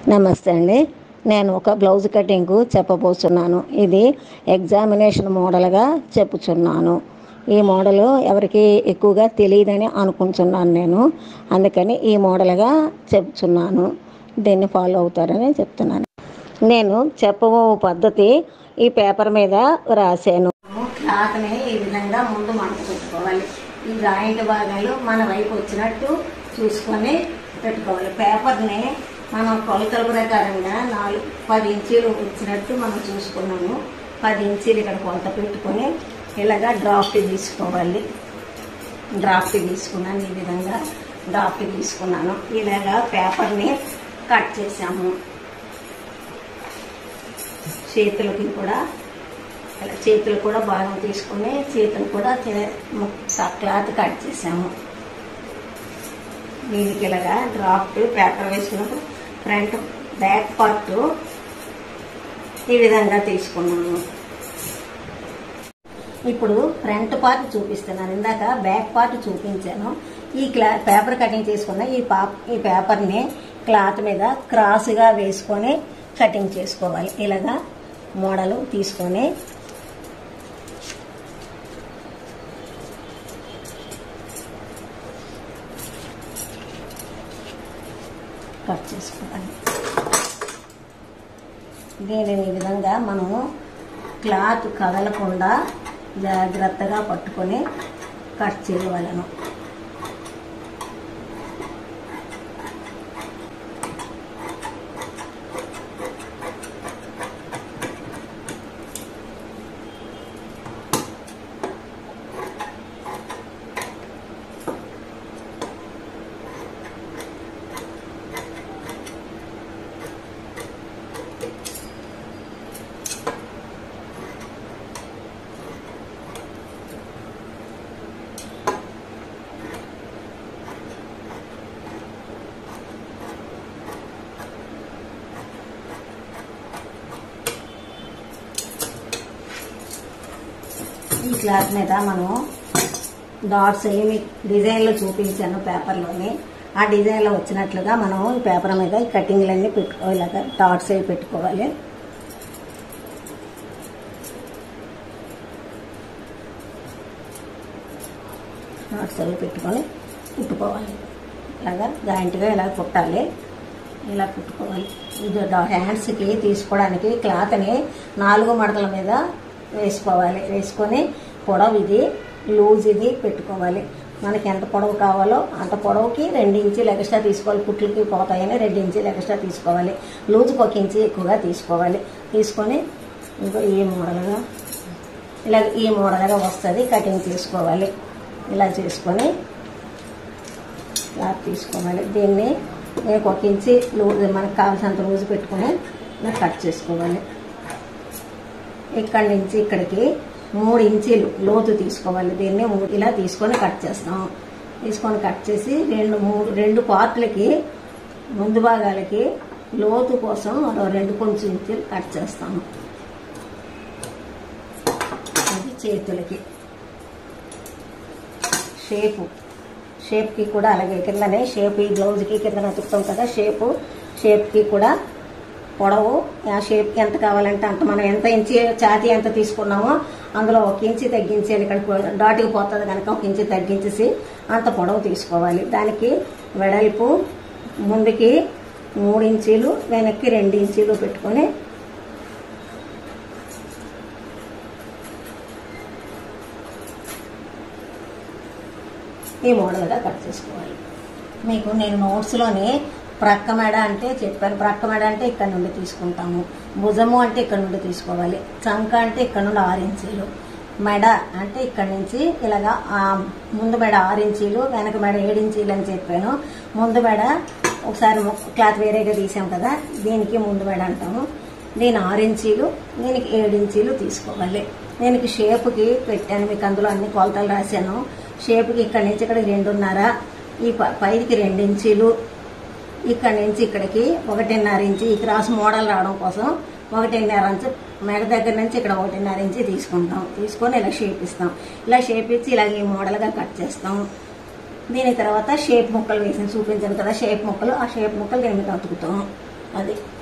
నమస్తే అండి నేను ఒక బ్లౌజ్ కటింగ్ చెప్పబోతున్నాను ఇది ఎగ్జామినేషన్ మోడల్గా చెప్పుచున్నాను ఈ మోడల్ ఎవరికి ఎక్కువగా తెలియదని అనుకుంటున్నాను నేను అందుకని ఈ మోడల్గా చెప్తున్నాను దీన్ని ఫాలో అవుతారని చెప్తున్నాను నేను చెప్పబో పద్ధతి ఈ పేపర్ మీద రాశాను క్లాత్ని ఈ విధంగా ముందు మనం పెట్టుకోవాలి ఈ జాయింట్ భాగాలు మన వైపు వచ్చినట్టు చూసుకొని పెట్టుకోవాలి పేపర్ని మనం కొలతల ప్రకారంగా నాలుగు పది ఇంచీలు వచ్చినట్టు మనం చూసుకున్నాము పది ఇంచీలు ఇక్కడ కొలత పెట్టుకొని ఇలాగా డ్రాఫ్ట్ తీసుకోవాలి డ్రాఫ్ట్ తీసుకున్నాను ఈ విధంగా డ్రాఫ్ట్ తీసుకున్నాను ఇలాగా పేపర్ని కట్ చేసాము చేతులకి కూడా ఇలా చేతులు కూడా భాగం తీసుకుని చేతులు కూడా చి- ము- క్లాత్ కట్ చేసాము దీనికి ఇలాగా డ్రాఫ్ట్ పేపర్ వేసుకున్నప్పుడు ఫ్రంట్ బ్యాక్ పార్ట్ ఈ విధంగా తీసుకున్నాము ఇప్పుడు ఫ్రంట్ పార్ట్ చూపిస్తున్నాను ఇందాక బ్యాక్ పార్ట్ చూపించాను ఈ క్లా పేపర్ కటింగ్ చేసుకున్న ఈ పా ఈ పేపర్ని క్లాత్ మీద క్రాస్గా వేసుకొని కటింగ్ చేసుకోవాలి ఇలాగా మోడల్ తీసుకొని కట్ చేసుకోవాలి దీనిని ఈ విధంగా మనము క్లాత్ కదలకుండా జాగ్రత్తగా పట్టుకొని కట్ చేయవలను ఈ క్లాత్ మీద మనం డాట్స్ ఏమి డిజైన్లు చూపించాను పేపర్లోని ఆ డిజైన్లో వచ్చినట్లుగా మనం ఈ పేపర్ మీద ఈ కటింగ్లన్నీ పెట్టుకోవాలి ఇలాగా డాట్స్ అవి పెట్టుకోవాలి డాట్స్ అవి పెట్టుకొని కుట్టుకోవాలి ఇలాగా జాయింట్గా ఇలా కుట్టాలి ఇలా కుట్టుకోవాలి ఇది డా- హ్యాండ్స్కి తీసుకోవడానికి క్లాత్ని నాలుగు మడతల మీద వేసుకోవాలి వేసుకొని పొడవు ఇది లూజ్ ఇది పెట్టుకోవాలి మనకి ఎంత పొడవు కావాలో అంత పొడవుకి రెండు ఇంచీలు ఎక్స్ట్రా తీసుకోవాలి కుట్లకి పోతాయని రెండు ఇంచీలు ఎక్స్ట్రా తీసుకోవాలి లూజ్కి ఒక ఇంచీ ఎక్కువగా తీసుకోవాలి తీసుకొని ఇంకో ఈ మోడల్గా ఇలా ఈ మోడల్గా వస్తుంది కటింగ్ చేసుకోవాలి ఇలా చేసుకొని క్లాత్ తీసుకోవాలి దీన్ని నేను ఒక ఇంచి లూజ్ మనకు కావాల్సినంత లూజ్ పెట్టుకొని ఇలా కట్ చేసుకోవాలి ఇక్కడి నుంచి ఇక్కడికి మూడు ఇంచీలు లోతు తీసుకోవాలి దీన్ని మూడు ఇలా తీసుకొని కట్ చేస్తాము తీసుకొని కట్ చేసి రెండు మూడు రెండు పార్ట్లకి ముందు భాగాలకి లోతు కోసం మరో రెండు కొంచెం ఇంచీలు కట్ చేస్తాము ఇది చేతులకి షేపు షేప్కి కూడా అలాగే కిందనే షేప్ ఈ బ్లౌజ్కి కింద నతుకుతాం కదా షేపు షేప్కి కూడా పొడవు ఆ షేప్కి ఎంత కావాలంటే అంత మనం ఎంత ఇంచి ఛాతీ ఎంత తీసుకున్నామో అందులో ఒక ఇంచి తగ్గించేయాలి ఇక్కడ డాట్కి పోతుంది కనుక ఒక ఇంచి తగ్గించేసి అంత పొడవు తీసుకోవాలి దానికి వెడల్పు ముందుకి మూడు ఇంచీలు వెనక్కి రెండు ఇంచీలు పెట్టుకొని ఈ మోడల్గా కట్ చేసుకోవాలి మీకు నేను నోట్స్లోని ప్రక్క మెడ అంటే చెప్పాను ప్రక్క మెడ అంటే ఇక్కడ నుండి తీసుకుంటాము భుజము అంటే ఇక్కడ నుండి తీసుకోవాలి చంక అంటే ఇక్కడ నుండి ఆరు ఇంచీలు మెడ అంటే ఇక్కడ నుంచి ఇలాగా ఆ ముందు మెడ ఆరు ఇంచీలు వెనక మెడ ఏడు ఇంచీలు అని చెప్పాను ముందు మెడ ఒకసారి క్లాత్ వేరేగా తీసాం కదా దీనికి ముందు మెడ అంటాము దీని ఆరు ఇంచీలు దీనికి ఏడు ఇంచీలు తీసుకోవాలి దీనికి షేప్కి పెట్టాను మీకు అందులో అన్ని కొలతలు రాశాను షేప్కి ఇక్కడ నుంచి ఇక్కడికి రెండున్నర ఈ ప- పైకి రెండు ఇంచీలు ఇక్కడ నుంచి ఇక్కడికి ఒకటిన్నర ఇంచి ఈ క్రాస్ మోడల్ రావడం కోసం ఒకటిన్నర ఇంచు మెడ దగ్గర నుంచి ఇక్కడ ఒకటిన్నర ఇంచి తీసుకుంటాం తీసుకొని ఇలా షేప్ ఇస్తాం ఇలా షేప్ ఇచ్చి ఇలా ఈ మోడల్గా కట్ చేస్తాం దీని తర్వాత షేప్ ముక్కలు వేసి చూపించాను కదా షేప్ ముక్కలు ఆ షేప్ ముక్కలు దీని మీద అతుకుతాం అది